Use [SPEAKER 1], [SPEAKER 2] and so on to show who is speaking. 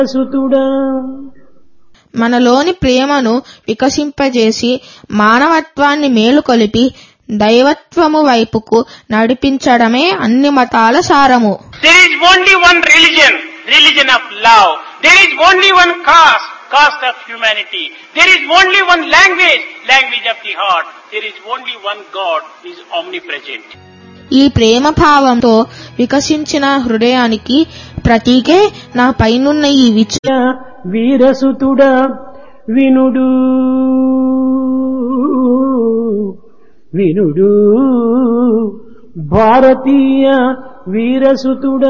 [SPEAKER 1] సుతుడా
[SPEAKER 2] మనలోని ప్రేమను వికసింపజేసి మానవత్వాన్ని మేలుకొలిపి దైవత్వము వైపుకు నడిపించడమే అన్ని మతాల సారము
[SPEAKER 3] There is only one religion, religion of love. There is only one caste, caste of humanity. There is only one language, language of the heart. There is only one God, is omnipresent.
[SPEAKER 2] ఈ ప్రేమ భావంతో వికసించిన హృదయానికి ప్రతీకే నా పైనున్న ఈ విచ
[SPEAKER 1] వీరసుతుడా వినుడు వినుడు భారతీయ వీరసుతుడా